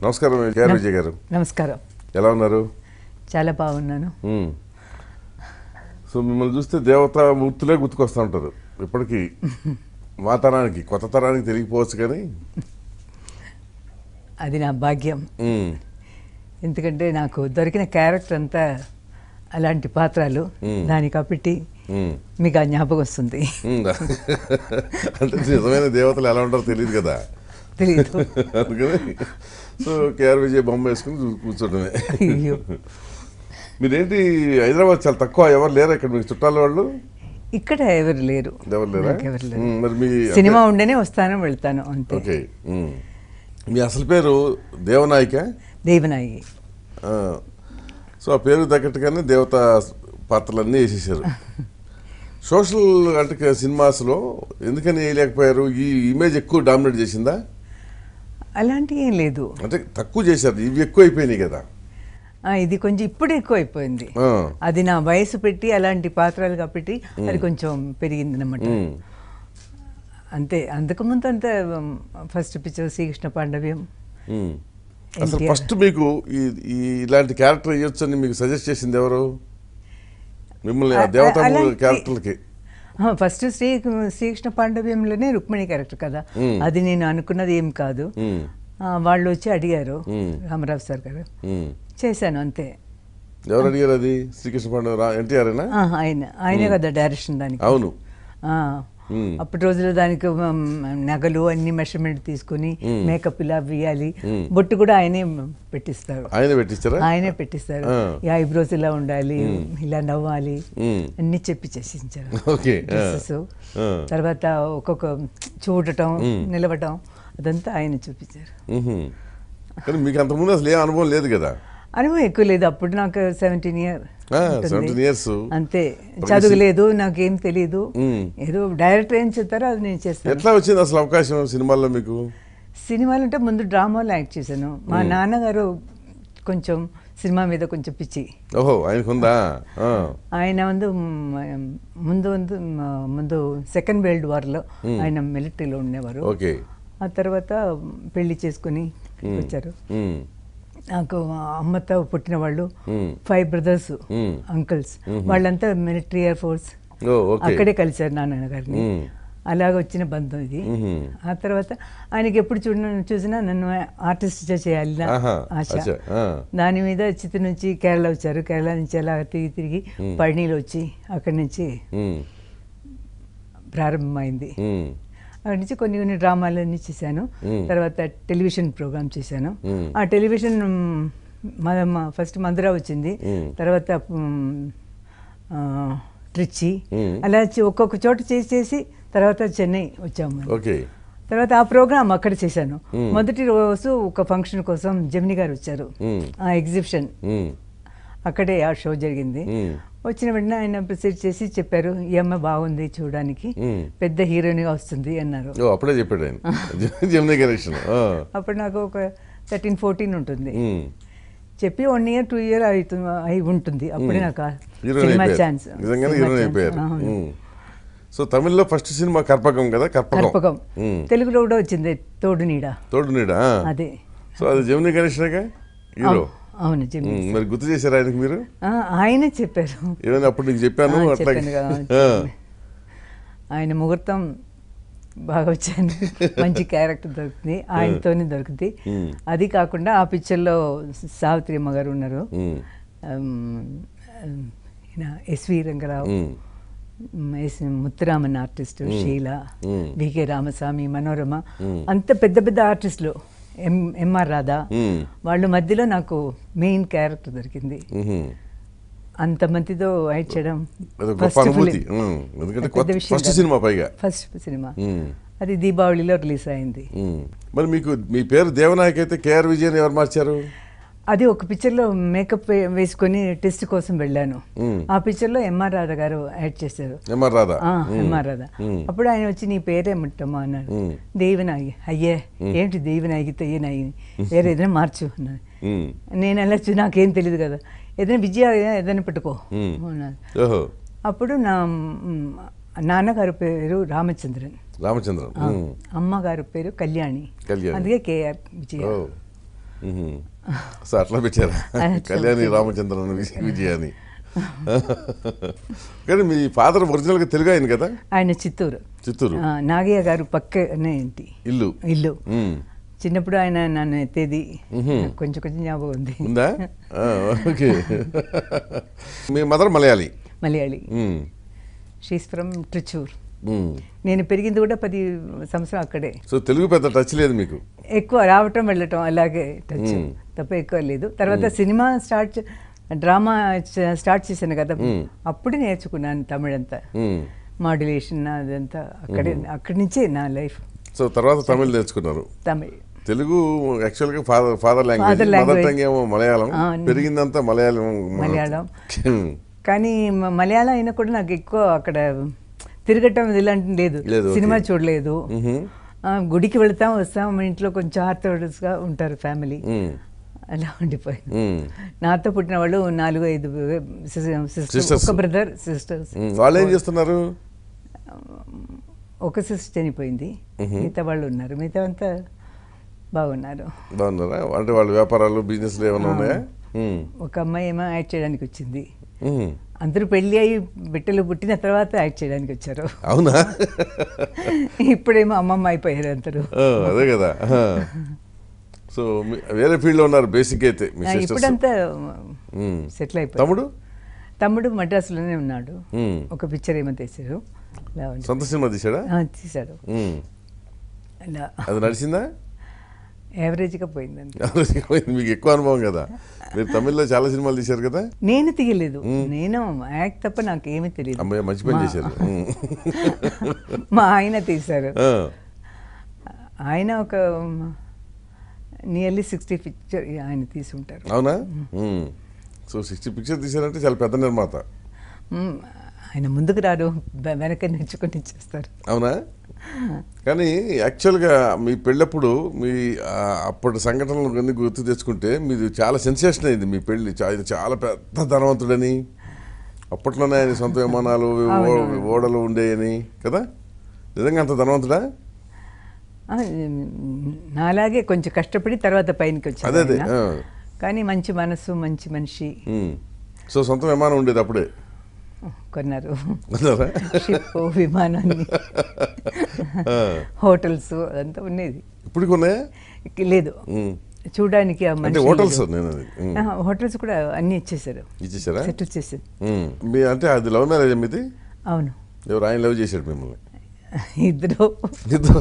నమస్కారం కేఆర్ విజయ్ గారు నమస్కారం ఎలా ఉన్నారు చాలా బాగున్నాను మ్మ్. సో మిమ్మల్ని చూస్తే దేవతా మూర్తులే గుర్తుకొస్తూ ఉంటారు ఇప్పటికీ మా తరానికి కొత్త తరానికి తెలియకపోవచ్చు కానీ అది నా భాగ్యం మ్మ్. ఎందుకంటే నాకు దొరికిన క్యారెక్టర్ అంతా అలాంటి పాత్రలు దాని కాబట్టి మ్మ్. మీకు ఆ జ్ఞాపకం వస్తుంది మ్మ్. అంటే నిజమైన దేవతలు ఎలా ఉంటారో తెలియదు కదా తెలియదు అందుకని సో కేఆర్ విజయ్ బొమ్మ వేసుకుని చూ- కూర్చోవడమే అయ్యో మీరేంటి హైదరాబాద్ చాలా తక్కువ ఎవరు లేరా ఇక్కడ మీకు చుట్టాల వాళ్ళు ఇక్కడ ఎవరు లేరు ఎవరు లేరా నాకు ఎవరు లేరు మ్మ్. మరి మీ సినిమా ఉండేనే వస్తాను వెళ్తాను అంతే ఓకే మ్మ్. మీ అసలు పేరు దేవనాయిక దేవనాయి ఆ, సో ఆ పేరు తగ్గట్టుగానే దేవత పాత్రలన్నీ వేసేసారు సోషల్ అంటే సినిమాస్లో ఎందుకని వేయలేకపోయారు ఈ ఇమేజ్ ఎక్కువ డామినేట్ చేసిందా అలాంటి ఏం లేదు అంటే తక్కువ చేశారు ఇవి ఎక్కువ అయిపోయినాయి కదా ఆ, ఇది కొంచెం ఇప్పుడు ఎక్కువ అయిపోయింది ఆ, అది నా వయసు పెట్టి అలాంటి పాత్రలు కాబట్టి అది కొంచెం పెరిగింది అనమాట మ్మ్. అంతే అంతకుముందు అంతా ఫస్ట్ పిక్చర్ శ్రీకృష్ణ పాండవ్యం మ్మ్. అసలు NTR. ఫస్ట్ మీకు ఈ ఈ ఇలాంటి క్యారెక్టర్ వేయొచ్చని మీకు సజెస్ట్ చేసింది ఎవరు మిమ్మల్ని ఆ ఆ- దేవత అలాంటి- క్యారెక్టర్లకి ఆ, ఫస్ట్ శ్రీ శ్రీకృష్ణ పాండవ్యంలోనే రుక్మిణి క్యారెక్టర్ కదా మ్మ్. అది నేను అనుకున్నది ఏం కాదు మ్మ్. ఆ, వాళ్ళు వచ్చి అడిగారు మ్మ్. రామరావు సార్ గారు మ్మ్. చేశాను అంతే ఎవరు అడిగారు అది శ్రీకృష్ణ పాండవ ఎన్టీఆర్ఏనా ఆ, ఆయన ఆయనే కదా డైరెక్షన్ దానికి అవును ఆ, మ్మ్. అప్పటి రోజుల్లో దానికి మ్, నగలు అన్ని మెషర్మెంట్ తీసుకుని మేకప్ ఇలా వేయాలి బొట్టు కూడా ఆయనే పెట్టిస్తారు ఆయన పెట్టించారా ఆయనే పెట్టిస్తారు ఆ. ఈ ఐబ్రోస్ ఇలా ఉండాలి ఇలా నవ్వాలి మ్మ్. అన్ని చెప్పి చేసించారు ఓకే ఆ. డ్రెస్సెస్ ఆ. తర్వాత ఒక్కొక్క చూడటం నిలవటం అదంతా ఆయన చూపించారు మ్హూ. కానీ మీకు అంతకుముందు అసలు ఏ అనుభవం లేదు కదా అనుభవం ఎక్కువ లేదు అప్పుడు నాకు సెవెంటీన్ ఇయర్ ఆ, 17 years. అంతే చదువు లేదు నాకేం తెలియదు మ్మ్. ఏదో డైరెక్టర్ ఏం చెప్తారో అది నేను చేస్తాను ఎట్లా వచ్చింది అసలు అవకాశం సినిమాల్లో మీకు సినిమాలు అంటే ముందు డ్రామాలో యాక్ట్ చేశాను మా నాన్నగారు కొంచెం సినిమా మీద కొంచెం పిచ్చి ఓహో ఆయనకుందా ఆ. ఆయన ముందు మ్, ముందు ముందు మ, ముందు సెకండ్ వరల్డ్ వార్లో ఆయన మిలిటరీలో ఉండేవారు ఓకే ఆ తర్వాత పెళ్లి చేసుకుని వచ్చారు మ్. నాకు అమ్మతో పుట్టిన వాళ్ళు మ్మ్. ఫైవ్ బ్రదర్స్ మ్మ్. అంకుల్స్ వాళ్ళంతా మిలిటరీ ఎయిర్ ఫోర్స్ ఓ ఓకే అక్కడే కలిశారు నాన్నగారిని మ్మ్. అలాగ వచ్చిన బంధం ఇది మ్హూ. ఆ తర్వాత ఆయనకి ఎప్పుడు చూడ చూసినా నన్ను ఆర్టిస్ట్ చేయాలి నా ఆహా, ఆశ అచ్చా, ఆ. దాని మీద చిత్తు నుంచి కేరళ వచ్చారు కేరళ నుంచి అలా తిరిగి తిరిగి పళనీలో వచ్చి అక్కడి నుంచి మ్. ప్రారంభమైంది మ్. అక్కడి నుంచి కొన్ని కొన్ని డ్రామాలన్నీ చేశాను మ్మ్. తర్వాత టెలివిజన్ ప్రోగ్రామ్ చేశాను మ్మ్. ఆ టెలివిజన్ మ్, మన- మా ఫస్ట్ మందురా వచ్చింది మ్మ్. తర్వాత మ్, ఆ, ట్రిచ్చి మ్మ్. అలా చి- ఒక్కొక్క చోట చేసి చేసి తర్వాత చెన్నై వచ్చాము మేము. ఓకే తర్వాత ఆ ప్రోగ్రామ్ అక్కడ చేశాను మ్మ్. మొదటి రోజు ఒక ఫంక్షన్ కోసం జమిని గారు వచ్చారు మ్మ్. ఆ ఎగ్జిబిషన్ మ్. అక్కడే ఆ షో జరిగింది మ్. వచ్చిన వెంటనే ఆయన ప్రిసైడ్ చేసి చెప్పారు ఈ అమ్మాయి బాగుంది చూడడానికి మ్మ్. పెద్ద హీరోయిన్గా వస్తుంది అన్నారు ఓ అప్పుడే చెప్పాడు ఆయన జమినీ గణేషన్ ఆ. అప్పుడు నాకు ఒక థర్టీన్ ఫోర్టీన్ ఉంటుంది మ్. చెప్పి వన్ ఇయర్ టూ ఇయర్ అవుతుంది అయి ఉంటుంది అప్పుడే నాకు ఆ హీరోయిన్ సినిమా అయిపోయారు ఛాన్స్ నిజంగానే సినిమా హీరోయిన్ ఛాన్స్. అయిపోయారు అవును. మ్. సో తమిళ్లో ఫస్ట్ సినిమా కర్పకం కదా కర్పకం కర్పకం మ్. తెలుగులో కూడా వచ్చింది తోడు నీడ తోడు నీడా అదే సో అది జమినీ గణేష్గా హీరో అవు- అవును జిమ్ మ్, మరి గుర్తు చేశారు ఆయనకి మీరు ఆ, ఆయనే చెప్పారు ఏమైనా అప్పుడు నీకు చెప్పాను ఆ, అట్లా చెప్పాను కదా, ఆయన ముహూర్తం బాగా వచ్చాను మంచి క్యారెక్టర్ దొరుకుతుంది ఆయనతోనే దొరుకుతుంది మ్మ్. అది కాకుండా ఆ పిక్చర్లో సావిత్రి అమ్మ గారు ఉన్నారు మ్, ఆమ్, ఆమ్, ఈయన ఎస్వి రంగరావు మ్, మ్, ఎస్ ముత్తురామన్ ఆర్టిస్ట్ షీల మ్మ్. వికే రామస్వామి మనోరమ మ్మ్. అంత పెద్ద పెద్ద ఆర్టిస్టులు ఎం ఎంఆర్ రాధా మ్, వాళ్ళ మధ్యలో నాకు మెయిన్ క్యారెక్టర్ దొరికింది మ్హూ. అంతమందితో యాక్ట్ చేయడం అది గొప్ప first అనుభూతి film. మ్, ఎందుకంటే పెద్ద కొత్త విషయం ఫస్ట్ కాదు. సినిమా పైగా ఫస్ట్ సినిమా మ్, అది దీపావళిలో రిలీజ్ అయింది మ్. మరి మీకు మీ పేరు దేవనాయక్ అయితే కేఆర్ విజయన్ ఎవరు మార్చారు అది ఒక పిక్చర్లో మేకప్ వే- వేసుకొని టెస్ట్ కోసం వెళ్ళాను మ్. ఆ పిక్చర్లో ఎంఆర్ రాధా గారు యాడ్ చేశారు ఎంఆర్ రాధా ఆ, ఎంఆర్ రాధా మ్. అప్పుడు ఆయన వచ్చి నీ పేరేమిట్టమ్మా అన్నాడు మ్. దేవినాయి అయ్యే ఏంటి దేవినాయికి తెయ్యనాయి వేరే ఏదైనా మార్చు అన్నాడు మ్, నేను ఎలా చూ నాకేం తెలియదు కదా ఏదైనా విజయ ఏదైనా పెట్టుకో మ్. అన్నాడు ఓహో అప్పుడు నా మ్, నాన్నగారి పేరు రామచంద్రన్ రామచంద్రన్ ఆ, మ్, అమ్మగారి పేరు కళ్యాణి కళ్యాణి. అందుకే కేఆర్ విజయ ఓ మ్మ్. సో అట్లా పెట్టారా అట్లా కళ్యాణి రామచంద్రన్ విజ- విజయాని కానీ మీ ఫాదర్ ఒరిజినల్గా తెలుగు ఆయన కదా ఆయన చిత్తూరు చిత్తూరు ఆ, నాగయ్య గారు పక్కనే ఇంటి ఇల్లు ఇల్లు మ్మ్. చిన్నప్పుడు ఆయన నన్ను ఎత్తేది నాకు కొంచెం కొంచెం జ్ఞాపకం ఉంది ఉందా ఆ, ఓకే మీ మదర్ మలయాళీ మలయాళి మ్మ్. షీస్ ఫ్రమ్ ట్రిచూర్ మ్మ్. నేను పెరిగింది కూడా పది సంవత్సరం అక్కడే సో తెలుగు పెద్ద టచ్ లేదు మీకు ఎక్కువ రావటం వెళ్ళటం అలాగే టచ్ మ్మ్. తప్ప ఎక్కువ లేదు తర్వాత సినిమా స్టార్ట్ చే- డ్రామా చ- స్టార్ట్ చేశాను కదా మ్మ్. అప్పుడే నేర్చుకున్నాను తమిళంతా మ్మ్. మాడ్యులేషన్ అదంతా అక్కడే అక్కడి నుంచే నా లైఫ్ సో తర్వాత తమిళ్ నేర్చుకున్నారు తమిళ్ తెలుగు యాక్చువల్గా father father language Father mother language. Tongue ఏమో మలయాళం ఆ, పెరిగిందంతా మలయాళం మలయాళం. కానీ మ- మలయాళం అయినా కూడా నాకు ఎక్కువ అక్కడ తిరగటం ఇలాంటి లేదు లేదు, ఓకే. సినిమా చూడలేదు మ్హూ. ఆ, గుడికి వెళ్తాం వస్తాం మా ఇంట్లో కొంచెం ఆర్థోడాక్స్గా ఉంటారు ఫ్యామిలీ మ్మ్. అలా ఉండిపోయింది మ్మ్. నాతో పుట్టిన వాళ్ళు నాలుగు ఐదు సిస్టర్స్ Sisters. ఒక బ్రదర్ సిస్టర్స్ మ్మ్. వాళ్ళు ఏం చేస్తున్నారు ఒక సిస్టర్ చనిపోయింది మిగతా వాళ్ళు ఉన్నారు మిగతా అంతా బాగున్నారు బాగున్నారా అంటే వాళ్ళ వ్యాపారాలు బిజినెస్లు ఏమైనా ఉన్నాయా మ్మ్. ఒక అమ్మాయి ఏమో యాక్ట్ చేయడానికి వచ్చింది మ్మ్. అందరూ పెళ్ళి అయ్యి బిడ్డలు పుట్టిన తర్వాత యాక్ట్ చేయడానికి వచ్చారు అవునా ఇప్పుడేమో అమ్మమ్మ అయిపోయారు అందరూ ఆ, అదే కదా ఆ. సో మీ- వేరే ఫీల్డ్లో ఉన్నారు బేసిక్ అయితే మీ ఆ, సిస్టర్స్ ఇప్పుడంతా మ్మ్. సెటిల్ అయిపోయారు తమ్ముడు తమ్ముడు మద్రాసులోనే ఉన్నాడు మ్మ్. ఒక పిక్చర్ ఏమో తీశారు అలా ఉంది. సొంత సినిమా తీసాడా ఆ, తీశాడు మ్మ్. అలా అది నడిచిందా యావరేజ్గా పోయిందండి మీకు ఎక్కువ అనుభవం కదా మీరు తమిళ్లో చాలా సినిమాలు తీశారు కదా నేను తీయలేదు నేను యాక్ట్ తప్ప నాకు ఏమీ తెలియదు అమ్మాయి మంచి పని చేశారు మ్మ్. మా ఆయన తీశారు ఆ. ఆయన ఒక నియర్లీ సిక్స్టీ పిక్చర్ ఆయన తీసుంటారు అవునా మ్మ్. సో సిక్స్టీ పిక్చర్ తీశారంటే చాలా పెద్ద నిర్మాత మ్మ్. ఆయన ముందుకు రారు వె- వెనక నేర్చుకొని చేస్తారు అవునా కానీ యాక్చువల్గా మీ పెళ్ళప్పుడు మీ ఆ, అప్పటి సంఘటనలు అన్ని గుర్తు తెచ్చుకుంటే మీది చాలా సెన్సేషన్ అయింది మీ పెళ్ళి చా- ఇది చాలా పెద్ద ధనవంతుడని అప్పట్లోనే ఆయన సొంత విమానాలు ఓ- అవునవును. ఓడలు ఉండేయని కదా నిజంగా అంత ధనవంతుడా ఆ, నాలాగే కొంచెం కష్టపడి తర్వాత పైనకి వచ్చారు అదే అదే ఆయన. ఆ. కానీ మంచి మనసు మంచి మనిషి మ్మ్. సో సొంత విమానం ఉండేది అప్పుడే కొన్నారు అన్నారా? షిప్ విమానాన్ని ఆ. హోటల్స్ అదంతా ఉండేది ఇప్పటికి ఉన్నాయా ఇక లేదు మ్మ్. చూడడానికి ఆ అంటే మనిషి హోటల్స్ లేదు. నేను అది మ్మ్. ఆ, హోటల్స్ కూడా అన్ని ఇచ్చేసారు ఇచ్చేసారా సెటిల్ చేసేది మ్మ్. మీ అంటే అది లవ్ మ్యారేజ్ మీది అవును ఎవరు ఆయన లవ్ చేశాడు మిమ్మల్ని ఇద్దరు ఇద్దరు.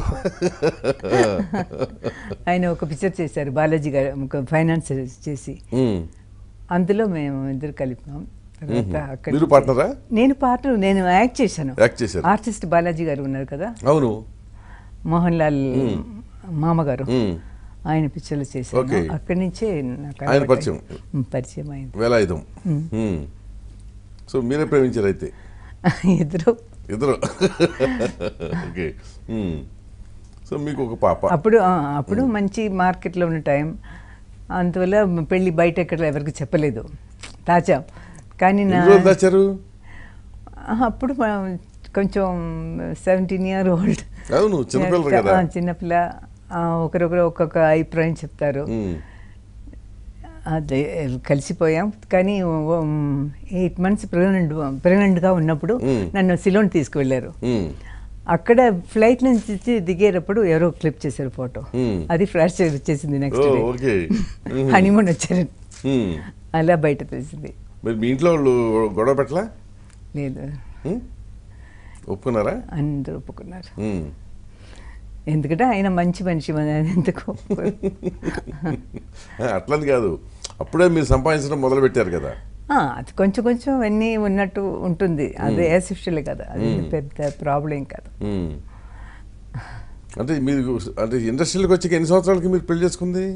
ఆయన ఒక పిక్చర్ చేశారు బాలాజీ గారు ఒక ఫైనాన్స్ చేసి మ్మ్. అందులో మేము ఇద్దరు కలిపాం తర్వాత అక్కడ మీరు పార్ట్నరా నేను పార్ట్నర్ నేను యాక్ట్ చేశాను యాక్ట్ చేశారు ఆర్టిస్ట్ బాలాజీ గారు ఉన్నారు కదా అవును మోహన్ లాల్ మామగారు మ్మ్. ఆయన పిక్చర్లు చేశాను Okay. అక్కడి నుంచే నాకు ఆయన అలవాటు పరిచయం. అయింది. పరిచయం అయింది వేలాయుధం మ్మ్. సో మీరే ప్రేమించారు అయితే ఇద్దరు ఇద్దరు ఓకే మ్మ్. సో మీకు ఒక పాప అప్పుడు ఆ, అప్పుడు మంచి మార్కెట్లో ఉన్న టైం అందువల్ల పెళ్ళి బయట ఎక్కడ ఎవరికి చెప్పలేదు దాచాం కానీ నా ఎన్ని రోజులు దాచారు ఆ, అప్పుడు మనం కొంచెం సెవెంటీన్ ఇయర్ ఓల్డ్ అవును చిన్నపిల్లలు కదా చిన్నపిల్ల ఆ, ఒకరొకరు ఒక్కొక్క అభిప్రాయం చెప్తారు మ్మ్. అదే కలిసిపోయాం కానీ ఎయిట్ మంత్స్ ప్రెగ్నెంట్ ప్రెగ్నెంట్గా ఉన్నప్పుడు మ్మ్. నన్ను సిలోన్ తీసుకువెళ్ళారు మ్మ్. అక్కడ ఫ్లైట్ నుంచి దిగేటప్పుడు ఎవరో క్లిప్ చేశారు ఫోటో మ్మ్. అది ఫ్లాష్ వచ్చేసింది ఓ నెక్స్ట్ డే ఓకే మ్మ్. హనీమూన్ వచ్చారు మ్మ్. అలా బయట తెలిసింది మరి మీ ఇంట్లో వాళ్ళు గొడవ పెట్టలా లేదు మ్మ్? ఒప్పుకున్నారా అందరూ ఒప్పుకున్నారు మ్మ్. ఎందుకంటే ఆయన మంచి మనిషి మన ఎందుకు ఒప్పుకోరు? ఆ, అట్లని కాదు అప్పుడే మీరు సంపాదించడం మొదలు పెట్టారు కదా ఆ, అది కొంచెం కొంచెం అన్నీ ఉన్నట్టు ఉంటుంది అదే యాసిఫ్షలే కదా అది పెద్ద ప్రాబ్లం కాదు మ్మ్. అంటే మీరు అంటే ఇండస్ట్రీలోకి వచ్చి ఎన్ని సంవత్సరాలకి మీరు పెళ్లి చేసుకుంది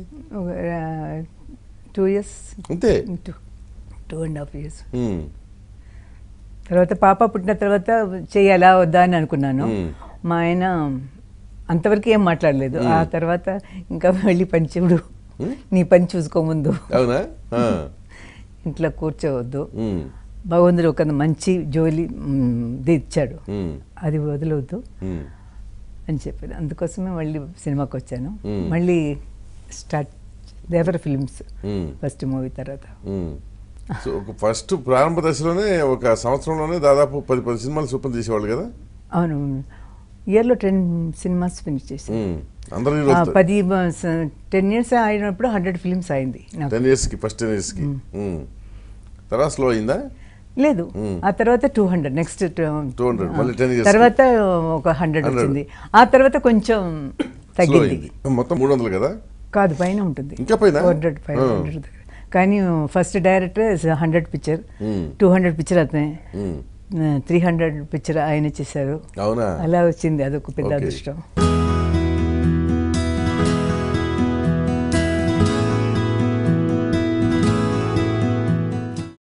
టూ ఇయర్స్ అంతే two two and half years మ్మ్. తర్వాత పాప పుట్టిన తర్వాత చేయాలా వద్దా అని అనుకున్నాను మ్మ్. మా ఆయన అంతవరకు ఏం మాట్లాడలేదు ఆ తర్వాత ఇంకా వెళ్ళి పని చూడు నీ పని చూసుకో ముందు అవునా ఆ. ఇంట్లో కూర్చోవద్దు మ్మ్. భగవంతుడు ఒక మంచి జోలి మ్, ది ఇచ్చాడు మ్మ్. అది వదలవద్దు మ్మ్. అని చెప్పాను అందుకోసమే మళ్ళీ సినిమాకి వచ్చాను మ్మ్. మళ్ళీ start Devara films um, first movie తర్వాత ఉమ్. సో ఒక ఫస్ట్ ప్రారంభ దశలోనే ఒక సంవత్సరంలోనే దాదాపు పది పది సినిమాలు సూపర్ చేసేవాళ్ళు కదా అవును ఇయర్లో టెన్ సినిమాస్ ఫినిష్ చేశాను ఉమ్, అందరు ఆ, హీరోలు పది టెన్ ఇయర్స్ అయినప్పుడు హండ్రెడ్ ఫిల్మ్స్ అయింది నాకు టెన్ ఇయర్స్కి ఫస్ట్ టెన్ ఇయర్స్కి ఉమ్. తర్వాత స్లో అయిందా లేదు ఆ తర్వాత టూ హండ్రెడ్ నెక్స్ట్ 200, మళ్ళీ 10 years కి. తర్వాత ఒక హండ్రెడ్ 100. వచ్చింది ఆ తర్వాత కొంచెం స్లో తగ్గింది అయింది మొత్తం మూడు వందలు కదా కాదు పైన ఉంటుంది ఇంకా పైన? హండ్రెడ్ ఫైవ్ ఆ. హండ్రెడ్ దగ్గర కానీ first director hundred picture um, two hundred picture అతనే ఉమ్. త్రీ హండ్రెడ్ పిక్చర్ ఆయన చేశారు అవునా అలా వచ్చింది అదొక పెద్ద Okay. అదృష్టం